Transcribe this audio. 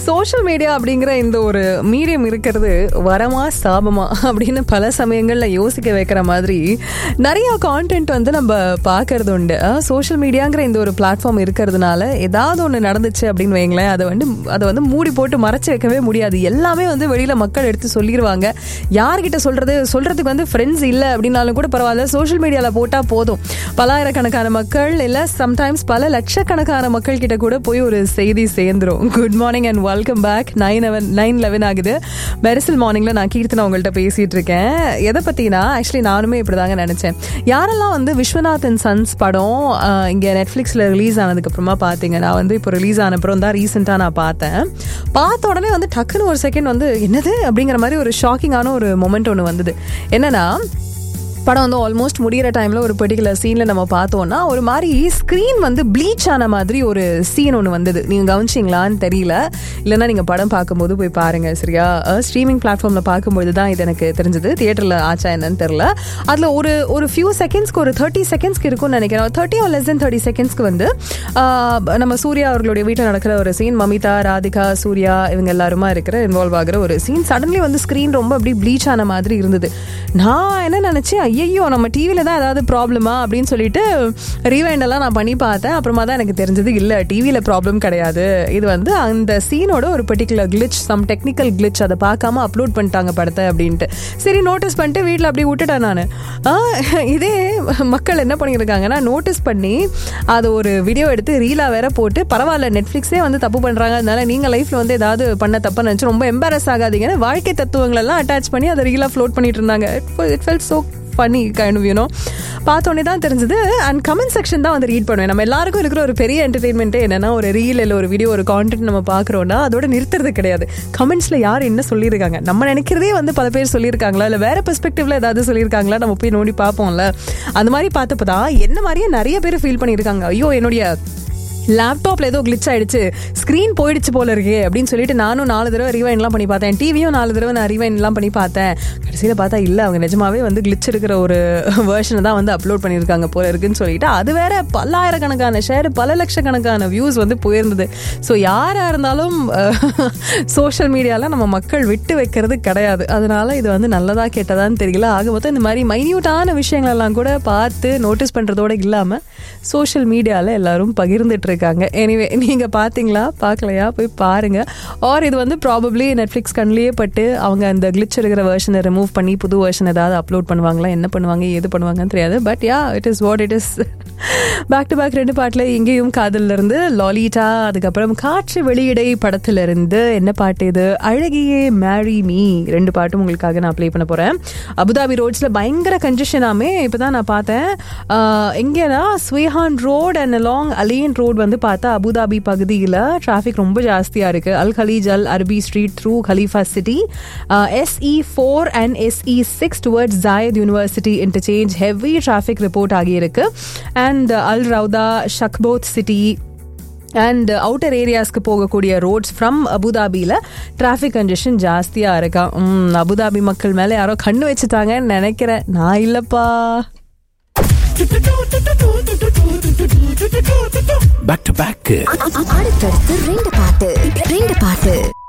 social media அப்படிங்கிற இந்த ஒரு மீடியம் இருக்கிறது வரமா சாபமா அப்படின்னு பல சமயங்களில் யோசிக்க வைக்கிற மாதிரி நிறைய கான்டென்ட் வந்து நம்ம பார்க்கறது உண்டு சோஷியல் மீடியாங்கிற இந்த ஒரு பிளாட்ஃபார்ம் இருக்கிறதுனால ஏதாவது ஒன்று நடந்துச்சு அப்படின்னு வைங்களேன் அதை வந்து அதை வந்து மூடி போட்டு மறைச்சு வைக்கவே முடியாது எல்லாமே வந்து வெளியில மக்கள் எடுத்து சொல்லிடுவாங்க யார்கிட்ட சொல்றது சொல்றதுக்கு வந்து ஃப்ரெண்ட்ஸ் இல்லை அப்படின்னாலும் கூட பரவாயில்ல சோஷியல் மீடியாவில் போட்டால் போதும் பலாயிரக்கணக்கான மக்கள் இல்லை சம்டைம்ஸ் பல லட்சக்கணக்கான மக்கள் கிட்ட கூட போய் ஒரு செய்தி சேர்ந்துரும் good morning and welcome back nine eleven nine eleven ஆகுது பெரிசல் மார்னிங்ல நான் கீர்த்தனா உங்கள்கிட்ட பேசிட்டு இருக்கேன் எதை பத்தினா ஆக்சுவலி நானுமே இப்படிதாங்க நினைச்சேன் யாரெல்லாம் வந்து விஸ்வநாதன் சன்ஸ் படம் ஆஹ், இங்க நெட்ஃபிளிக்ஸ்ல ரிலீஸ் ஆனதுக்கு அப்புறமா பாத்தீங்க நான் வந்து இப்போ ரிலீஸ் ஆன அப்புறம் தான் ரீசெண்டா நான் பார்த்தேன் பார்த்த உடனே வந்து டக்குன்னு ஒரு செகண்ட் வந்து என்னது அப்படிங்கிற மாதிரி ஒரு ஷாக்கிங்கான ஒரு மொமெண்ட் ஒன்று வந்தது என்னன்னா படம் வந்து ஆல்மோஸ்ட் முடியிற டைம்ல ஒரு பர்டிகுலர் சீன்ல நம்ம பார்த்தோம்னா ஒரு மாதிரி ஸ்க்ரீன் வந்து ப்ளீச் ஆன மாதிரி ஒரு சீன் ஒன்று வந்தது நீங்க கவனிச்சிங்களான்னு தெரியல இல்லைன்னா நீங்க படம் பார்க்கும்போது போய் பாருங்க சரியா ஸ்ட்ரீமிங் பிளாட்ஃபார்ம்ல பார்க்கும்போது தான் இது எனக்கு தெரிஞ்சது தியேட்டர்ல ஆச்சா என்னன்னு தெரியல அதுல ஒரு ஒரு ஃபியூ செகண்ட்ஸ்க்கு ஒரு தேர்ட்டி செகண்ட்ஸ்க்கு இருக்கும்னு நினைக்கிறேன் thirty or less then thirty செகண்ட்ஸ்க்கு வந்து ஆஹ், நம்ம சூர்யா அவர்களுடைய வீட்டில் நடக்கிற ஒரு சீன் மமிதா ராதிகா சூர்யா இவங்க எல்லாருமா இருக்கிற இன்வால்வ் ஆகிற ஒரு சீன் சடன்லி வந்து ஸ்க்ரீன் ரொம்ப அப்படி ப்ளீச் ஆன மாதிரி இருந்தது நான் என்ன நினைச்சேன் ஐயோ நம்ம டிவியில தான் ஏதாவது ப்ராப்ளமா அப்படின்னு சொல்லிட்டு ரீவைண்ட் எல்லாம் நான் பண்ணி பார்த்தேன் அப்புறமா தான் எனக்கு தெரிஞ்சது இல்ல டிவியில ப்ராப்ளம் கிடையாது இது வந்து அந்த சீனோட ஒரு particular glitch some technical glitch அதை பார்க்காம அப்லோட் பண்ணிட்டாங்க படத்தை அப்படின்ட்டு சரி நோட்டீஸ் பண்ணிட்டு வீட்டில் அப்படியே விட்டுட்டேன் நான் இதே மக்கள் என்ன பண்ணியிருக்காங்கன்னா நோட்டீஸ் பண்ணி அது ஒரு வீடியோ எடுத்து ரீலா வேற போட்டு பரவாயில்ல நெட்ஃப்ளிக்ஸே வந்து தப்பு பண்றாங்க அதனால நீங்க லைஃப்ல வந்து ஏதாவது பண்ண தப்பா நினைச்சு ரொம்ப எம்பாரஸ் ஆகாதீங்கன்னு வாழ்க்கை தத்துவங்கள் எல்லாம் அட்டாச் பண்ணி அதை ரீலா ஃப்ளோட் பண்ணிட்டு இருந்தாங்க it felt so funny kind you know பார்த்தோன்னே தான் தெரிஞ்சது அண்ட் கமெண்ட் செக்ஷன் தான் வந்து ரீட் பண்ணுவேன் நம்ம எல்லாருக்கும் இருக்கிற ஒரு பெரிய என்டர்டெயின்மெண்ட்டே என்னன்னா ஒரு ரீல் இல்லை ஒரு வீடியோ ஒரு கான்டென்ட் நம்ம பார்க்குறோம்னா அதோட நிறுத்துறது கிடையாது கமெண்ட்ஸில் யார் என்ன சொல்லியிருக்காங்க நம்ம நினைக்கிறதே வந்து பல பேர் சொல்லியிருக்காங்களா இல்லை வேற பெர்ஸ்பெக்டிவ்ல ஏதாவது சொல்லியிருக்காங்களா நம்ம போய் நோண்டி பார்ப்போம்ல அந்த மாதிரி பார்த்தப்ப தான் என்ன மாதிரியே நிறைய பேர் ஃபீல் பண்ணியிருக்காங்க ஐயோ என்னுடைய லேப்டாப்ல ஏதோ கிளிச் ஆயிடுச்சு ஸ்க்ரீன் போயிடுச்சு போல இருக்கே அப்படின்னு சொல்லிட்டு நானும் நாலு தடவை ரிவைன்லாம் பண்ணி பார்த்தேன் டிவியும் நாலு தடவை நான் ரிவைன்லாம் பண்ணி பார்த்தேன் கடைசியில் பார்த்தா இல்லை அவங்க நிஜமாவே வந்து கிளிச் இருக்கிற ஒரு வேர்ஷனை தான் வந்து அப்லோட் பண்ணியிருக்காங்க போல இருக்குன்னு சொல்லிட்டு அது வேற பல்லாயிரக்கணக்கான ஷேர் பல லட்சக்கணக்கான வியூஸ் வந்து போயிருந்தது ஸோ யாராக இருந்தாலும் சோஷியல் மீடியாவில் நம்ம மக்கள் விட்டு வைக்கிறது கிடையாது அதனால இது வந்து நல்லதா கெட்டதான்னு தெரியல ஆக மொத்தம் இந்த மாதிரி மைன்யூட்டான விஷயங்கள் எல்லாம் கூட பார்த்து நோட்டீஸ் பண்ணுறதோட இல்லாமல் சோஷியல் மீடியாவில் எல்லாரும் பகிர்ந்துட்டு இருக்காங்க எனிவே நீங்கள் பார்த்தீங்களா பார்க்கலையா போய் பாருங்க ஆர் இது வந்து ப்ராபப்ளி நெட்ஃப்ளிக்ஸ் கண்ணிலேயே பட்டு அவங்க அந்த கிளிச் இருக்கிற வெர்ஷனை ரிமூவ் பண்ணி புது வெர்ஷன் ஏதாவது அப்லோட் பண்ணுவாங்களா என்ன பண்ணுவாங்க எது பண்ணுவாங்கன்னு தெரியாது but ya it is what it is back to back ரெண்டு பாட்டில் இங்கேயும் காதல்ல இருந்து லாலிட்டா அதுக்கப்புறம் காற்று வெளியிடை படத்துல இருந்து என்ன பாட்டு இது அழகியே மேரி மீ ரெண்டு பாட்டும் உங்களுக்காக நான் ப்ளே பண்ண போறேன் அபுதாபி ரோட்ஸ்ல பயங்கர கன்ஜெஷனாமே இப்பதான் நான் பார்த்தேன் ஆஹ், எங்கன்னா Sweihan road and along Al Ain road வந்து பார்த்தா அபுதாபி பகுதியில் டிராஃபிக் ரொம்ப ஜாஸ்தியாக இருக்கு அல் Khaleej Al Arabi street through Khalifa city SE four and SE six towards Zayed university interchange heavy traffic report ஆகியிருக்கு and Al Rawdha Shakhbout city and outer ஏரியாஸ்க்கு போகக்கூடிய roads from அபுதாபியில் டிராஃபிக் கன்ஜெஷன் ஜாஸ்தியாக இருக்கா ம், அபுதாபி மக்கள் மேலே யாரோ கண்ணு வச்சுட்டாங்கன்னு நினைக்கிறேன் நான் இல்லைப்பா பேக் டு பேக் அடுத்தடுத்து ரெண்டு பாட்டு ரெண்டு பாட்டு